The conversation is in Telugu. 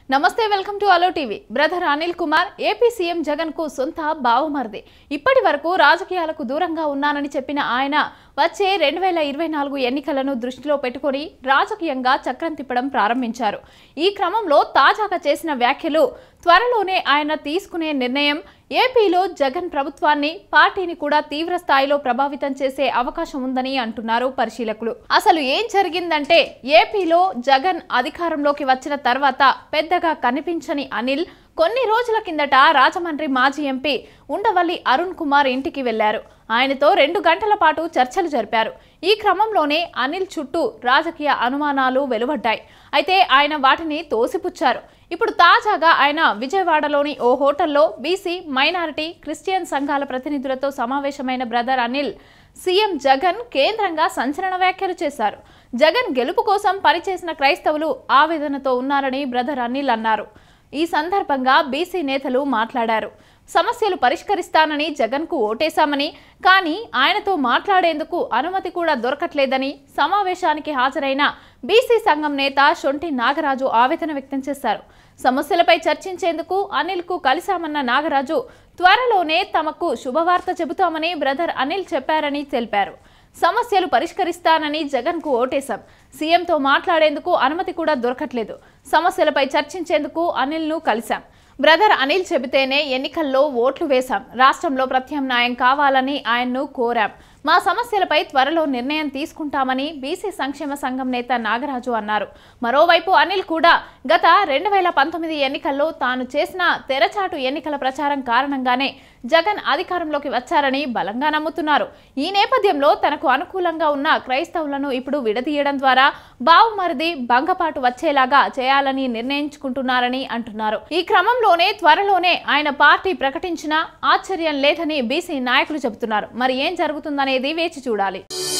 నమస్తే వెల్కమ్ టు అలో TV brother Anil Kumar AP CM Jagan కు సొంత బావమరిది ఇప్పటి వరకు రాజకీయాలకు దూరంగా ఉన్నానని చెప్పిన ఆయన వచ్చే రెండు వేల ఇరవై నాలుగు ఎన్నికలను దృష్టిలో పెట్టుకొని రాజకీయంగా చక్రం తిప్పడం ప్రారంభించారు ఈ క్రమంలో తాజాగా చేసిన వ్యాఖ్యలు త్వరలోనే ఆయన తీసుకునే నిర్ణయం ఏపీలో జగన్ ప్రభుత్వాన్ని పార్టీని కూడా తీవ్ర స్థాయిలో ప్రభావితం చేసే అవకాశం ఉందని అంటున్నారు పరిశీలకులు అసలు ఏం జరిగిందంటే ఏపీలో జగన్ అధికారంలోకి వచ్చిన తర్వాత పెద్దగా కనిపించని అనిల్ కొన్ని రోజుల కిందట రాజమండ్రి మాజీ ఎంపీ ఉండవల్లి అరుణ్ కుమార్ ఇంటికి వెళ్లారు ఆయనతో రెండు గంటల పాటు చర్చలు జరిపారు ఈ క్రమంలోనే అనిల్ చుట్టూ రాజకీయ అనుమానాలు వెలువడ్డాయి అయితే ఆయన వాటిని తోసిపుచ్చారు ఇప్పుడు తాజాగా ఆయన విజయవాడలోని ఓ హోటల్లో బీసీ మైనారిటీ క్రిస్టియన్ సంఘాల ప్రతినిధులతో సమావేశమైన బ్రదర్ అనిల్ సీఎం జగన్ కేంద్రంగా సంచలన వ్యాఖ్యలు చేశారు జగన్ గెలుపు కోసం పనిచేసిన క్రైస్తవులు ఆవేదనతో ఉన్నారని బ్రదర్ అనిల్ అన్నారు ఈ సందర్భంగా బీసీ నేతలు మాట్లాడారు సమస్యలు పరిష్కరిస్తానని జగన్కు ఓటేశామని కానీ ఆయనతో మాట్లాడేందుకు అనుమతి కూడా దొరకట్లేదని సమావేశానికి హాజరైన బీసీ సంఘం నేత షొంటి నాగరాజు ఆవేదన వ్యక్తం చేశారు సమస్యలపై చర్చించేందుకు అనిల్కు కలిశామన్న నాగరాజు త్వరలోనే తమకు శుభవార్త చెబుతామని బ్రదర్ అనిల్ చెప్పారని తెలిపారు సమస్యలు పరిష్కరిస్తానని జగన్కు ఓటేశాం సీఎంతో మాట్లాడేందుకు అనుమతి కూడా దొరకట్లేదు సమస్యలపై చర్చించేందుకు అనిల్ను కలిశాం బ్రదర్ అనిల్ చెబితేనే ఎన్నికల్లో ఓట్లు వేశాం రాష్ట్రంలో ప్రత్యామ్నాయం కావాలని ఆయన్ను కోరాం మా సమస్యలపై త్వరలో నిర్ణయం తీసుకుంటామని బీసీ సంక్షేమ సంఘం నేత నాగరాజు అన్నారు మరోవైపు అనిల్ కూడా గత రెండు వేల పంతొమ్మిది ఎన్నికల్లో తాను చేసిన తెరచాటు ఎన్నికల ప్రచారం కారణంగానే జగన్ అధికారంలోకి వచ్చారని బలంగా నమ్ముతున్నారు ఈ నేపథ్యంలో తనకు అనుకూలంగా ఉన్న క్రైస్తవులను ఇప్పుడు విడదీయడం ద్వారా బావుమరిది భంగపాటు వచ్చేలాగా చేయాలని నిర్ణయించుకుంటున్నారని అంటున్నారు ఈ క్రమంలోనే త్వరలోనే ఆయన పార్టీ ప్రకటించిన ఆశ్చర్యం లేదని బీసీ నాయకులు చెబుతున్నారు మరి ఏం జరుగుతుందనేది వేచి చూడాలి